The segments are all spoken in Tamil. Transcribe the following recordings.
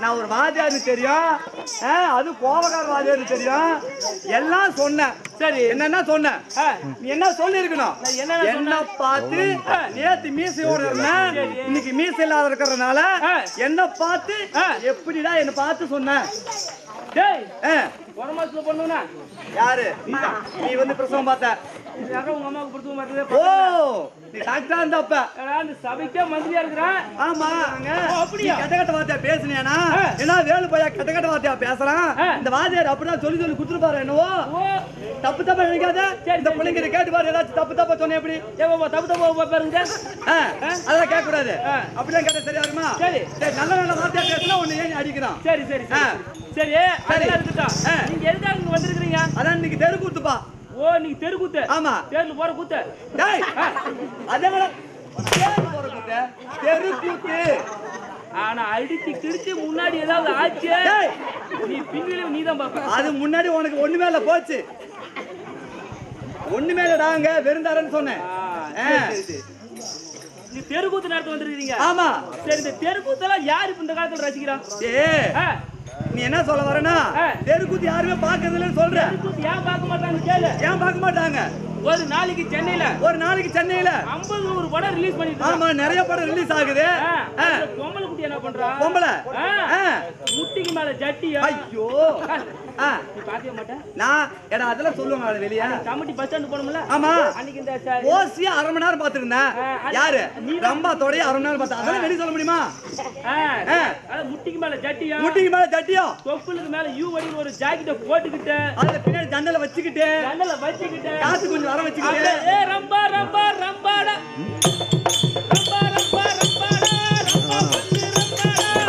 நான் ஒரு வாத்தியாருக்கு தெரியும் ஆ, அது கோபக்கார வாத்தியாருக்கு தெரியும் எல்லாம் சொன்னேன் சரி என்னென்ன சொன்னேன் ஆ, நீ என்ன சொல்லிருக்கணும் நான் என்னென்ன என்ன பார்த்து நேத்து மீசையோட இருந்தேன் இன்னைக்கு மீசை இல்லாத இருக்கிறதுனால ஆ. என்ன பார்த்து ஆ. எப்படிடா என்ன பார்த்து சொன்ன டேய் ஆ, ஒரு மாசத்துல பண்ணுனா யாரு நீ வந்து பிரசவம் பார்த்த யாரோ உங்க அம்மாவுக்கு கொடுத்து மாதிரி ஓ நீ டாக்டரா இருந்தப்ப அந்த சபைக்கே மந்திரியா இருக்கிறேன் ஆமா அங்க ஓ, அப்படியா? நீ கெட்ட கெட்ட வார்த்தையா பேசுனியானா ஆ. என்ன வேலு பையா கெட்ட கெட்ட வார்த்தையா பேசுறான் ஆ. இந்த வாத்தியார் அப்படிதான் சொல்லி சொல்லி குடுத்துருப்பாரு என்னவோ ஓ தப்பு தப்பா நினைக்காத சரி, இந்த சரி. பிள்ளைங்க இதை கேட்டு பாரு ஏதாச்சும் தப்பு தப்பா சொன்னேன் எப்படி ஏ பாப்பா தப்பு தப்பு பாருங்க ஆ, அதெல்லாம் கேட்க கூடாது ஆ. அப்படிலாம் கேட்டா சரியா வருமா சரி. சரி நல்ல நல்ல வார்த்தையா பேசினா உன்னை ஏன் அடிக்கிறான் சரி சரி ஆ. சரி சரி அதெல்லாம் இருக்கட்டும் ஆ. நீங்க எதுக்காக இங்க வந்திருக்கீங்க அதான் இன்னைக்கு தெரு கூத்துப்பா ஓ நீங்க தெரு கூத்து ஆமா தேர்ல போற கூத்து டேய் அதே விட தெரு போற கூத்து தெரு கூத்து ஆனா அடிச்சு கிடிச்சு முன்னாடி ஏதாவது ஆச்சு டேய். நீ பின்னில நீ தான் பாப்ப அது முன்னாடி உனக்கு ஒண்ணுமே இல்ல போச்சு ஒண்ணுமே இல்லடாங்க வெறுந்தாரன்னு சொன்னேன் ஆ. நீ தெரு கூத்து நடத்த வந்திருக்கீங்க ஆமா சரி இந்த தெரு கூத்தெல்லாம் யாரு இப்ப இந்த காலத்துல ரசிக்கிறான் ஏ ஆ, நீ என்ன சொல்ல வரனா ஆ. தெருக்கூத்து யாருமே பாக்குறது இல்லைன்னு சொல்ற தெரு கூத்து ஏன் பார்க்க மாட்டாங்க கேளு ஏன் பார்க்க மாட்டாங்க ஒரு நாளைக்கு சென்னையில ஒரு நாளைக்கு சென்னையில ஐம்பது நூறு படம் ரிலீஸ் பண்ணிட்டு இருக்கான். ஆமா நிறைய படம் ரிலீஸ் ஆகுது ஆ, ஆ. அந்த பொம்பளை குட்டி என்ன பண்றா பொம்பளை ஆ, ஆ. முட்டிக்கு மேல ஜட்டியா ஐயோ ஆ. நீ பாத்திய மாட்டேன் நான் ஏடா அதெல்லாம் சொல்லுவாங்க அது வெளியே கமிட்டி பஸ் ஸ்டாண்ட் போனோம்ல ஆமா அன்னைக்கு இந்த ச- ஓசியா அரை மணி நேரம் பாத்துருந்தேன் ஆ, அது- யாரு நீ ரம்பா தொடைய அரை மணி நேரம் பார்த்தா அதெல்லாம் வெளிய சொல்ல முடியுமா ஆ, ஆ. அதான் முட்டிக்கு மேல ஜட்டியா முட்டிக்கு மேல தட்டியும் தொப்புளுக்கு மேல யூ வடிவில் ஒரு ஜாக்கெட்டை போட்டுக்கிட்டு அதுல பின்னாடி ஜன்னல வச்சுக்கிட்டு ஜன்னல வச்சுக்கிட்டு காத்து கொஞ்சம் வர வச்சுக்கிட்டு அப்படியே, ஏ ரம்பா ரம்பா ரம்பாடா ரம்பா ரம்பா ரம்பாடா ரம்பா பொண்ணு ரம்பாடா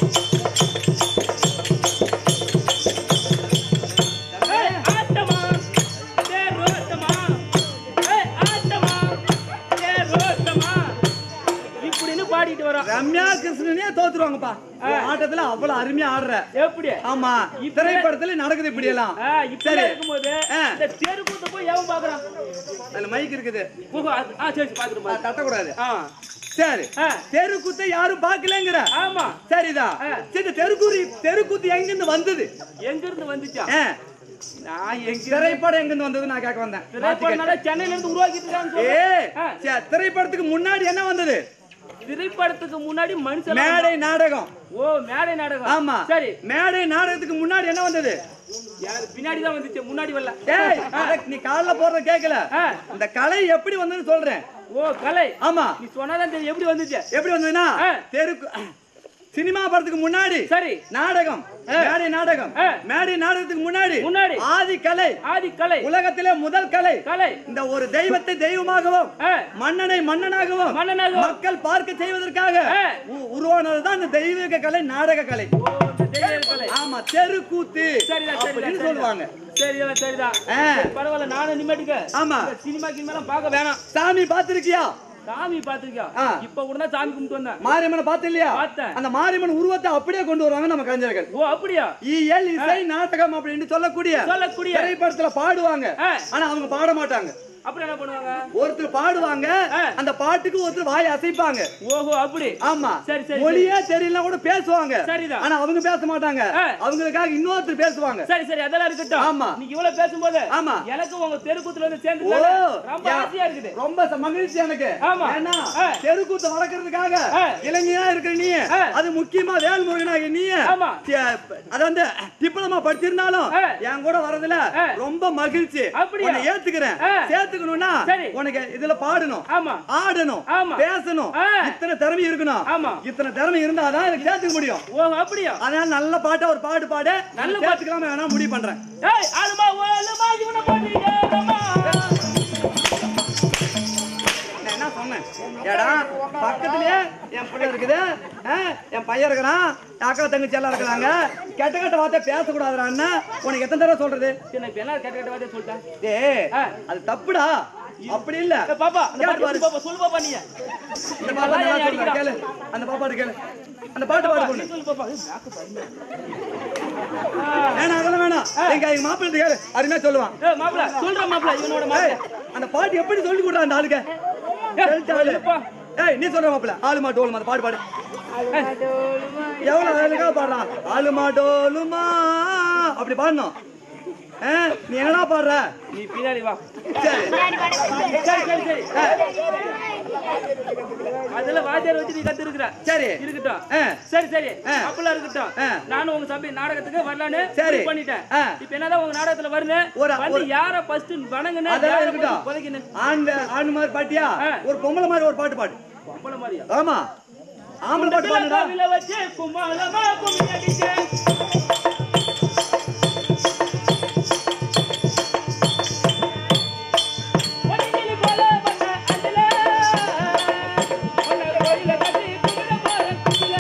ஏய், ஆட்டமா தேரோட்டமா ஏய், ஆட்டமா தேரோட்டமா இப்படின்னு பாடிட்டு வரோம் ரம்யா கிருஷ்ணனே தோத்துருவாங்கப்பா உன் ஆட்டத்துல அவ்வளவு அருமையா ஆடுற எப்படி ஆமா திரைப்படத்துல நடக்குது இப்படி எல்லாம் ஆ, இப்படி சரி. இருக்கும்போது ஆ. இந்த தெருக்கூத்த போய் எவன் பாக்குறான் அதுல மைக் இருக்குது ஓஹோ, அது- ஆ சரி பாத்துட்டு அது பாத்து தட்டக்கூடாது ஆ சரி ஆ. தெருக்கூத்தை யாரும் பாக்கலங்கிற ஆமா சரிதான் ஆ. சரி இந்த தெருக்கூரி தெருக்கூத்து எங்க இருந்து வந்தது எங்க இருந்து வந்துச்சா ஆ, நான் எங்க திரைப்படம் எங்க இருந்து வந்தது நான் கேட்க வந்தேன் திரைப்படம்னால சென்னையில இருந்து உருவாக்கிட்டு இருக்காங்க ஏ ஆ. சரி, திரைப்படத்துக்கு முன்னாடி என்ன வந்தது திரைப்படத்துக்கு முன்னாடி மனுஷன் மேடை நாடகம் ஓ மேடை நாடகம் ஆமா சரி மேடை நாடகத்துக்கு முன்னாடி என்ன வந்தது எனக்கு பின்னாடி தான் வந்துச்சு முன்னாடி வரல ஏய் அட, நீ காலைல போறத கேட்கல ஆ. இந்த கலை எப்படி வந்ததுன்னு சொல்றேன் ஓ கலை ஆமா நீ சொன்னாதான் தெரியும் எப்படி வந்துச்சு எப்படி வந்ததுன்னா ஆ. தெருக்கு சினிமா படத்துக்கு முன்னாடி சரி நாடகம் மேடை நாடகம் ஆ. மேடை நாடகத்துக்கு முன்னாடி முன்னாடி. ஆதி கலை ஆதி கலை உலகத்திலே முதல் கலை கலை இந்த ஒரு தெய்வத்தை தெய்வமாகவும் ஆ, மன்னனை மன்னனாகவும் மன்னனாகவும். மக்கள் பார்க்க செய்வதற்காக ஆ. உ- உருவானதுதான் இந்த தெய்வீக கலை நாடக கலை ஓ, இந்த தெய்வ கலை ஆமா தெருக்கூத்து சரிதான் சரிதான் அப்படின்னு சரிதான். சொல்லுவாங்க சரிதான் சரிதான் ஆ. சரி, பரவாயில்ல நானும் நிம்மதிக்க ஆமா சினிமா கினிமா பார்க்க வேணாம் சாமி பாத்திருக்கியா சாமி பாத்திருக்கியா ஆ. இப்ப கூட தான் சாமி கும்பிட்டு வந்தேன் மாரியம்மனை பார்த்து இல்லையா பார்த்தேன். அந்த மாரியம்மன் உருவத்தை அப்படியே கொண்டு வருவாங்க நம்ம கலைஞர்கள் ஓ அப்படியா இயல் இசை நாடகம் அப்படின்னு சொல்லக்கூடிய சொல்லக்கூடிய திரைப்படத்துல பாடுவாங்க ஆ. ஆனா அவங்க பாட மாட்டாங்க அப்புறம் என்ன பண்ணுவாங்க ஒருத்தர் பாடுவாங்க ஆ. அந்த பாட்டுக்கு ஒருத்தர் வாய் அசைப்பாங்க ஓஹோ அப்படி ஆமா சரி, சரி, மொழியே தெரியல கூட பேசுவாங்க சரிதான். ஆனா அவங்க பேச மாட்டாங்க ஆ. அவங்களுக்காக இன்னொருத்தர் பேசுவாங்க சரி சரி அதெல்லாம் இருக்கட்டும் ஆமா. நீங்க இவ்வளவு பேசும்போது ஆமா. எனக்கு உங்க தெருக்கூத்துல வந்து சேர்ந்து ஓ ரொம்ப யா- ஆசையா இருக்குது ரொம்ப ச- மகிழ்ச்சி எனக்கு ஆமா. ஏன்னா ஆ. தெருக்கூத்து வளர்க்கறதுக்காக ஆ. இளைஞனா இருக்கிற நீ ஆ. அது முக்கியமா வேல்முருகனாக நீ ஆமா. தி- அது வந்து டிப்ளமா படிச்சிருந்தாலும் ஆ. என் கூட வரதுல ஆ. ரொம்ப மகிழ்ச்சி அப்படியா? உன்னை ஏத்துக்கிறேன் ஆ. சேர்த்துக்கணும்னா சரி. உனக்கு இதுல பாடணும் ஆமா ஆடணும் ஆமா. பேசணும் ஆ. இத்தனை திறமை இருக்கணும் ஆமா. இத்தனை திறமை இருந்தாதான் எனக்கு சேர்த்துக்க முடியும் ஓ அப்படியா அதனால நல்ல பாட்டா ஒரு பாட்டு பாடு நல்ல நல்ல பாட்டு. சேர்த்துக்கலாம வேணா முடிவு பண்றேன் ஏய் ஆளுமா ஓலுமா இவனை போட்டு ஏறமா நான் என்ன சொன்னேன் ஏடா பக்கத்துலயே என் பிள்ளை இருக்குது ஆ, என் பையன் இருக்கிறான் என் அக்கா தங்கச்சி எல்லாம் இருக்கிறாங்க கெட்ட கெட்ட வார்த்தை பேசக்கூடாதுடான்னா உனக்கு எத்தனை தடவை சொல்றது சரி நான் இப்ப என்ன கேட்ட கேட்ட வார்த்தை சொல்லிட்டேன் ஏய் ஆ. அது தப்புடா அப்படி இல்ல ஏய், பாப்பா அந்த கேட்டு பாட்டு பாரு. சொல்லு பாப்பா சொல்லு பாப்பா நீ இந்த பாப்பா நல்லா சொல்றா, கேளு அந்த பாப்பாடு கேளு அந்த பாட்டு பாடு பொண்ணு நீ சொல்லு பாப்பா ஏய், நாக்கு பாருங்க. வேணாம் அதெல்லாம் வேணாம் எங்க எங்க மாப்பிள்ளை கேளு அருமையா சொல்லுவான் ஏய் மாப்பிள சொல்ற மாப்பிள இவனோட ஏய், மாப்பிள அந்த பாட்டு எப்படி சொல்லி கொடுறா அந்த ஆளுக்கு ஏய், சொல்லிட்டு ஆளு. சொல்லுப்பா. ஏய் நீ சொல்ற மாப்பிள்ள ஆளுமா டோலுமா அந்த பாட்டு பாடு எவ்வளவு அழகா பாடுறான் ஆளுமா டோலுமா அப்படி பாடணும் ஆ, நீ என்னடா பாடுற நீ பின்னாடி வா சரி சரி சரி சரி ஆ, அதெல்லாம் வாத்தியார் வச்சு நீ கத்து இருக்கிற சரி இருக்கட்டும் ஆ, சரி சரி ஆ. அப்பெல்லாம் இருக்கட்டும் ஆ. நானும் உங்க சபை நாடகத்துக்கு வரலான்னு சரி. முடிவு பண்ணிட்டேன் ஆ. இப்ப என்னதான் உங்க நாடகத்துல வரணும் ஒரு- வந்து ஒரு- யார ஃபர்ஸ்ட் வணங்குன அதெல்லாம் யார இருக்கட்டும். first புதைக்கணும் ஆண் ஆண் மாதிரி பாட்டியா ஆ. ஒரு பொம்பளை மாதிரி ஒரு பாட்டு பாடு பொம்பளை மாதிரியா ஆமா ஆம்பளை பாட்டு பாடுடா கோவில வச்சு கும்மாளமா கும்மி அடிச்சு பொன்னிக்கிளி போல வந்த அஞ்சல, உன்னை கோயில கட்டி கும்பிட போற கும்பில.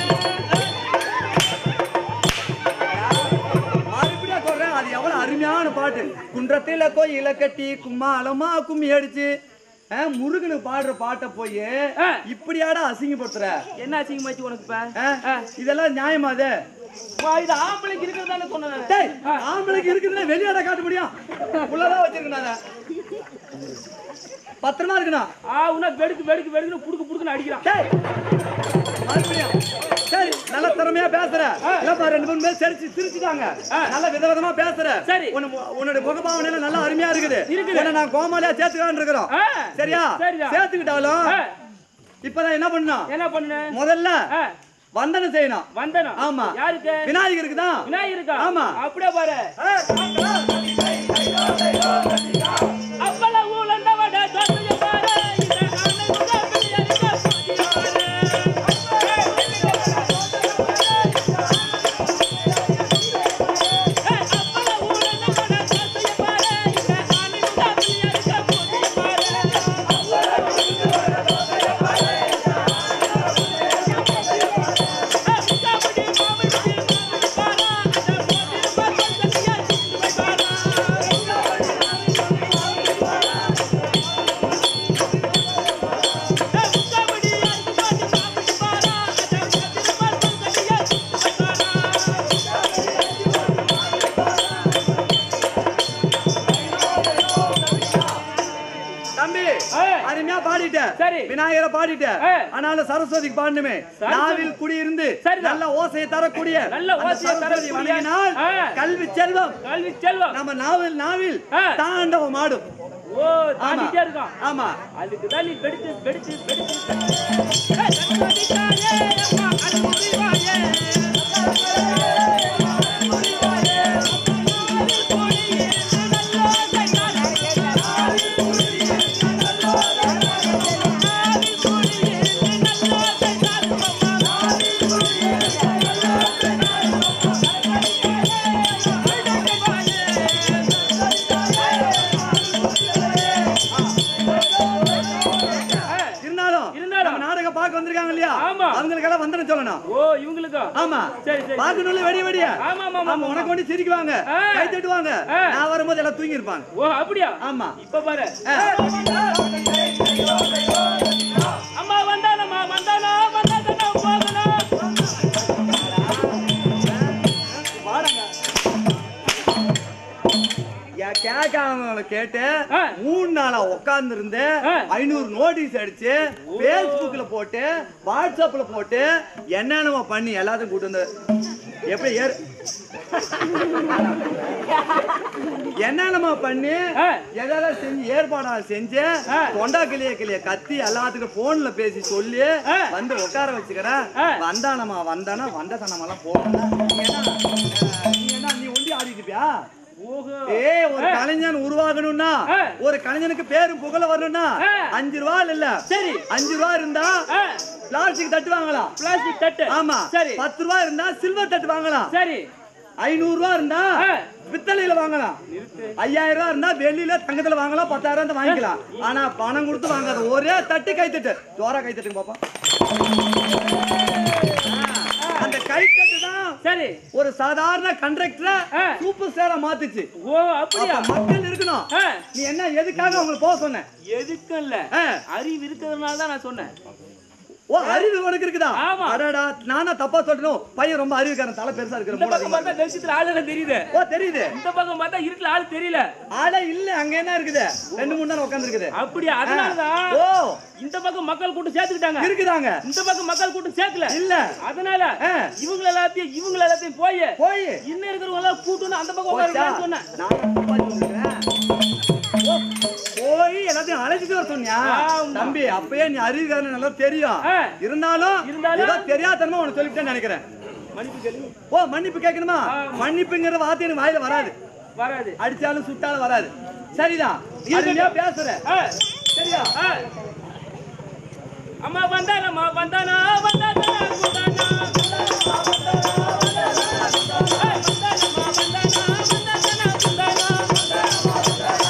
மறுபடியும் சொல்றேன் அது எவ்வளவு அருமையான பாட்டு குன்றத்தில கோயில கட்டி கும்மாளமா கும்மி அடிச்சு ஆ, முருகனுக்கு பாடுற பாட்டை போய் ஆ. இப்படியாடா அசிங்கப்படுத்துற என்ன அசிங்கமாச்சு உனக்கு இப்ப ஆ? இதெல்லாம் நியாயமா அது வா, இது ஆம்பளைக்கு இருக்கிறதானே சொன்னேன் நானு. டேய் ஆம்பளைக்கு இருக்குதுன்னா வெளியாட காட்ட முடியும் உள்ளதான் வச்சிருக்கணும் அதை பத்திரமா இருக்கணும் ஆ உன்ன வெடுக்கு வெடுக்கு வெடுக்குன்னு புடுக்கு புடுக்குன்னு அடிக்கிறான் டேய் மறுபடியும் சரி நல்ல திறமையா பேசுற இல்லப்பா ரெண்டு மூணு பேர் சிரிச்சு சிரிச்சுட்டாங்க நல்ல விதவிதமா பேசுற சரி. உன்னு- உன்னோட முகபாவனை எல்லாம் நல்லா அருமையா இருக்குது இருக்குது. உன்னை நான் கோமாளியா சேர்த்துக்கலான்னு இருக்கிறோம் ஆ. சரியா சரிதான். சேர்த்துக்கிட்டாலும் ஆ, இப்பதான் என்ன பண்ணணும் என்ன பண்ணு முதல்ல ஆ, வந்தனம் செய்யணும் வந்தனம் ஆமா. யாருக்கு விநாயகருக்கு தான் விநாயகருக்கா ஆமா. அப்படியே பாரு அப்பள ஊழண்ட வட தோசைய பாரு இந்த ஆனை முக பிள்ளையருக்க போதியாரு அப்பள ஊழண்ட வட தோசைய பாரு இந்த ஆனை முக பிள்ளையருக்க போதியாரு தம்பி ஏய். அருமையா பாடிட்ட சரி. விநாயகரை பாடிட்ட ஏய். ஆனாலும் சரஸ்வதிக்கு பாடணுமே சரஸ்வதி. நாவில் குடியிருந்து சரிதான். நல்ல ஓசையை தரக்கூடிய நல்ல அந்த ஓசையை சரஸ்வதி தரக்கூடிய. வணங்கினால் ஆ. கல்வி செல்வம் கல்வி செல்வம் நம்ம நாவில் நாவில் ஆ. தாண்டவம் ஆடும் ஓ தாண்டிட்டே இருக்கான் ஆமா அதுக்கு தான் நீ வெடிச்சு வெடிச்சு வெடிச்சு ஏய், சரஸ்வதி தாயே, அம்மா, அருள்புரிவாயே. இருந்தாலும் இருந்தாலும். நம்ம நாடகம் பார்க்க வந்திருக்காங்க இல்லையா ஆமா. அவங்களுக்கு எல்லாம் வந்தனம் சொல்லணும் ஓ இவங்களுக்கா ஆமா சரி சரி பார்க்கணும்ல வெடி வெடியா ஆமா ஆமா ஆமா உனக்கு வந்து சிரிக்குவாங்க ஆ. கை தட்டுவாங்க ஆ. நான் வரும்போது எல்லாம் தூங்கி இருப்பாங்க ஓ அப்படியா ஆமா இப்ப பாரு ஆ. அம்மா வந்தானம்மா வந்தானா வந்தானா போகணும் ஏன் கேட்காதவங்கள கேட்டு ஆ. மூணு நாளா உட்கார்ந்து இருந்து ஆ. ஐநூறு நோட்டீஸ் அடிச்சு பேஸ்புக்ல போட்டு வாட்ஸ்அப்ல போட்டு என்னென்னமோ பண்ணி எல்லாத்தையும் கூட்டு வந்து எப்படி ஏறு என்னென்னமோ பண்ணி ஆ. எதெல்லாம் செஞ்சு ஏற்பாடா செஞ்சு ஆ. தொண்டா கிளிய கிளிய கத்தி எல்லாத்துக்கும் போன்ல பேசி சொல்லி ஆ. வந்து உட்கார வச்சுக்கிறேன் ஆ. வந்தானமா வந்தானா வந்த சனமெல்லாம் போகணும் நீ என்ன அஹ், நீ என்ன நீ ஒண்டி ஆடிட்டு இருப்பியா ஓஹோ ஏய் ஒரு கலைஞன் உருவாகணும்னா ஆ. ஒரு கலைஞனுக்கு பேரும் புகழ வரணும்னா ஆ. அஞ்சு ரூபா இல்ல சரி. அஞ்சு ரூபா இருந்தா ஆ, பிளாஸ்டிக் தட்டு வாங்கலாம் பிளாஸ்டிக் தட்டு ஆமா சரி பத்து ரூபா இருந்தா சில்வர் தட்டு வாங்கலாம் சரி ஐநூறு ரூபா இருந்தா ஆ. பித்தளையில வாங்கலாம் நிறுத்து ஐயாயிரம் ரூபா இருந்தா வெள்ளியில தங்கத்துல வாங்கலாம் பத்தாயிரம் இருந்தா வாங்கிக்கலாம் ஆனா பணம் கொடுத்து வாங்காத ஒரே தட்டு கைத்தட்டு ஜோரா கைத்தட்டுங்க பாப்பா ஆ. அந்த கைத்தட்டு தான் சரி ஒரு சாதாரண கண்டக்டரை ஆ. சூப்பர் ஸ்டாரா மாத்துச்சு ஓ அப்படியா அப்ப மக்கள் இருக்கணும் ஆ, நீ என்ன எதுக்காக அவங்களை போக சொன்ன எதுக்கும் இல்ல ஆ. அறிவு இருக்கிறதுனால தான் நான் சொன்னேன் ஓ அறிவு உனக்கு இருக்குதா ஆமா. அடடா நானா தப்பா சொல்றேன் பையன் ரொம்ப அறிவுக்காரன் தலை பெருசா இருக்கிற இந்த மூளை பக்கம் அதிகமா பார்த்தா வெளிச்சத்துல ஆளு எல்லாம் தெரியுது இருக்கு. ஓ தெரியுது இந்த பக்கம் பார்த்தா இருட்டுல ஆளு தெரியல ஆளே இல்ல அங்க என்ன இருக்குது ரெண்டு மூணு நேரம் உட்கார்ந்து இருக்குது அப்படியா அதனாலதான் ஓ இந்த பக்கம் மக்கள் கூட்டம் சேர்த்துக்கிட்டாங்க இருக்குதாங்க இந்த பக்கம் மக்கள் கூட்டம் சேர்க்கல இல்ல அதனால ஆ. இவங்க எல்லாத்தையும் இவங்க எல்லாத்தையும் போய் போய் இன்னும் இருக்கிறவங்க எல்லாம் கூட்டுன்னு அந்த பக்கம் உட்காருங்கன்னு சொன்னேன் நான் தப்பா சொல்லிருக்கேன். ஓ, போய் எல்லாத்தையும் அழைச்சிட்டு வர சொன்னியா ஆமா. தம்பி அப்பயே நீ அறிவுக்காரன் நல்லா தெரியும் ஆ. இருந்தாலும் இருந்தாலும்? ஏதோ தெரியாதனமா உனக்கு சொல்லிட்டேன்னு நினைக்கிறேன் மன்னிப்பு கேளு ஓ மன்னிப்பு கேட்கணுமா ஆமா. மன்னிப்புங்கிற வார்த்தை எனக்கு வாயில வராது வராது அடிச்சாலும் சுட்டாலும் வராது சரிதான் அருமையா பேசுற ஆ, சரியா ஆ. அம்மா வந்தானம்மா வந்தானா வந்தானா வந்தானா ஏய், வந்தானம்மா, வந்தானா, வந்தானா, வந்தானா.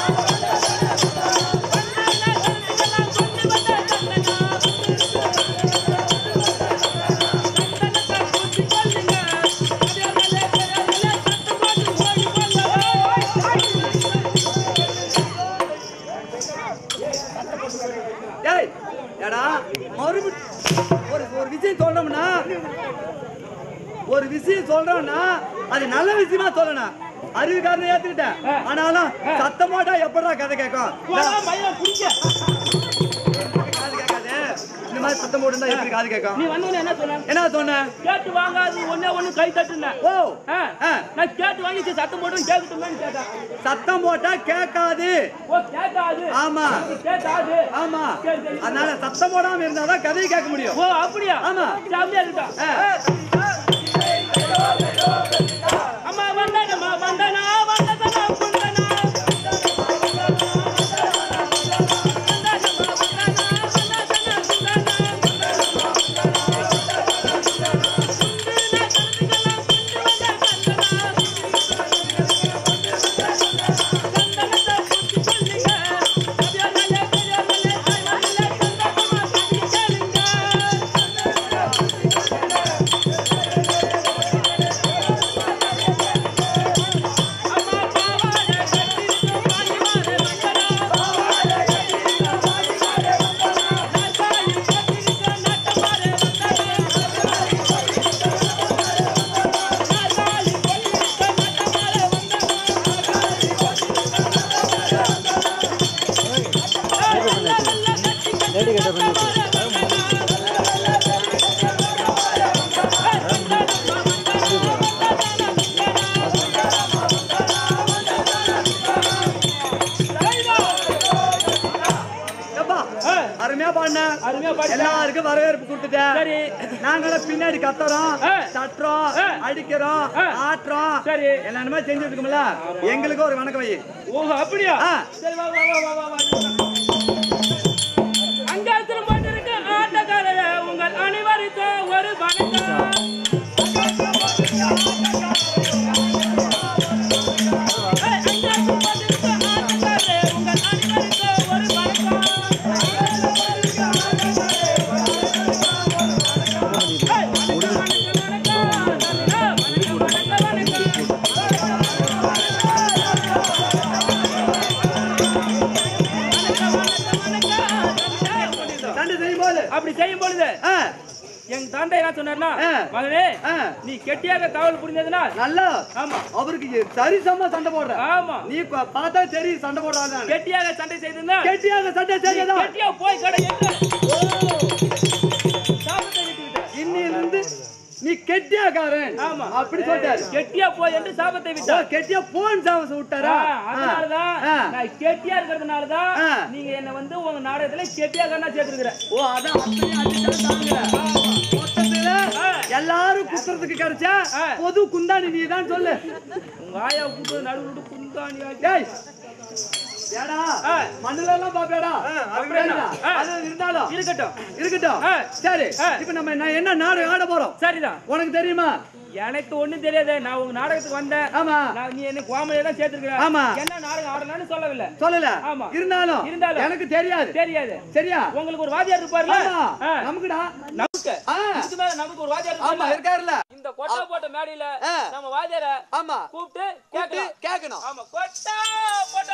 ஏய் ஏடா மறுபடியும் ஒரு ஒரு விஷயம் சொல்றோம்னா ஒரு விஷயம் சொல்றோம்னா அது நல்ல விஷயமா சொல்லணும் அறிவுக்காரனை ஏத்துக்கிட்டேன் ஆனாலும் சத்தம் போட்டா எப்படா கதை கேட்கும் போடா, மயிலை புடிக்க. காது கேட்காது இந்த மாதிரி சத்தம் போட்டுருந்தா எப்படி காது கேட்கும் நீ வந்தோடனே என்ன சொன்ன என்ன சொன்னேன் கேட்டு வாங்காது ஒண்ணே ஒண்ணு கை தட்டுனேன் ஓ ஆ, ஆ, நான் கேட்டு வாங்கி சரி, சத்தம் போட்டு கேட்கட்டுமேன்னு கேட்டேன் சத்தம் போட்டா கேட்காது ஓ கேட்காது ஆமா கேட்காது ஆமா சரி, சரி. அதனால சத்தம் போடாம இருந்தாதான் கதையை கேட்க முடியும் ஓ அப்படியா ஆமா. சரி, அப்படியே இருக்கட்டும் ஆ. அம்மா வந்தானம்மா வந்தானா வந்தானா குந்தானா எப்பா ஆ. அருமையா பாடின அருமையா பாடிட்ட. எல்லாருக்கும் வரவேற்பு கொடுத்துட்டேன் சரி நாங்களும் பின்னாடி கத்துறோம் ஆ. தட்டுறோம் ஆ. அடிக்கிறோம் ஆ. ஆட்டுறோம் சரி. எல்லாருமே செஞ்சுட்டு இருக்கோம்ல எங்களுக்கு ஒரு வணக்கம் வை ஓ அப்படியா ஆ. சரி வா வா வா வா வா அங்க திரும்பிருக்க ஆட்டக்காரர உங்கள் அனைவருக்கு ஒரு வணக்கம் ஏய், அங்க திரும்பிருக்க ஆட்டக்காரரே, உங்கள் அனைவருக்கு ஒரு வணக்கம். ஏய், வணக்கம், வணக்கம், வணக்கம். வணக்கம், வணக்கம், வணக்கம். சண்டை செய்யும் போது அப்படி செய்யும் பொழுது ஆ, என் தந்தை என்ன சொன்னார்னா ஆ. மகனே ஆ, நீ கெட்டியாக காவல் புரிந்ததுனா நல்லா ஆமா அவருக்கு சரிசமா சண்டை போடுற ஆமா நீ பா- பார்த்தா சரி சண்டை போடுறாங்க கெட்டியாக சண்டை செய்திருந்தா கெட்டியாக சண்டை செய்யதா கெட்டியா போய் கடை எட்டு சாபத்தை விட்டு விட்டார். இன்னிலிருந்து நீ கெட்டியாக்காரன் ஆமா அப்படி சொல்லிட்டாரு கெட்டியா போய் என்று சாபத்தை ஓ, விட்டார் கெட்டியா போன் சாவசம் விட்டாரா ஆ, அதனாலதான் ஆ. நான் கெட்டியா இருக்கிறதுனாலதான் ஆ. நீங்க என்ன வந்து உங்க நாடகத்துல கெட்டியா கண்ணா சேர்த்துருக்கிற ஓ அதான் அப்படியே அடிச்சாங்க மொத்தத்துல ஆ. எல்லாரும் குத்துறதுக்கு கிடைச்சா ஆ. பொது குந்தாணி நீ தான் சொல்லு உங்க ஆயா கூட்டு நடுவில் குந்தாணி ஆக்கி. டேய் ஏடா ஆ. மண்ணுல எல்லாம் பாப்பேடா அப்படியா? ஆ. அது இருந்தாலும் இருக்கட்டும் இருக்கட்டும் ஆ. சரி ஆ. இப்ப நம்ம என்ன- என்ன நாடகம் ஆட போறோம் சரிதான் உனக்கு தெரியுமா எனக்கு ஒண்ணும் தெரியாது நான் உங்க நாடகத்துக்கு வந்தேன் ஆமா நான் நீ என்ன கோமலையை தான் சேர்த்திருக்கிற ஆமா. என்ன நாடகம் ஆடலாம்னு சொல்லவில்லை சொல்லல ஆமா. இருந்தாலும் இருந்தாலும். எனக்கு தெரியாது தெரியாது சரியா உங்களுக்கு ஒரு வாத்தியார் இருப்பார்ல ஆமா ஆ, நமக்குடா நமக்கு ஆ. இதுக்கு மேல நமக்கு ஒரு வாத்தியார் ஆமா இருப்பார்ல இருக்காருல்ல இந்த கொட்டா போட்ட மேடையில ஆ. நம்ம வாத்தியார ஆமா கூப்பிட்டு கூப்பிட்டு கேட்கலாம் கேட்கணும் ஆமா கொட்டா போட்ட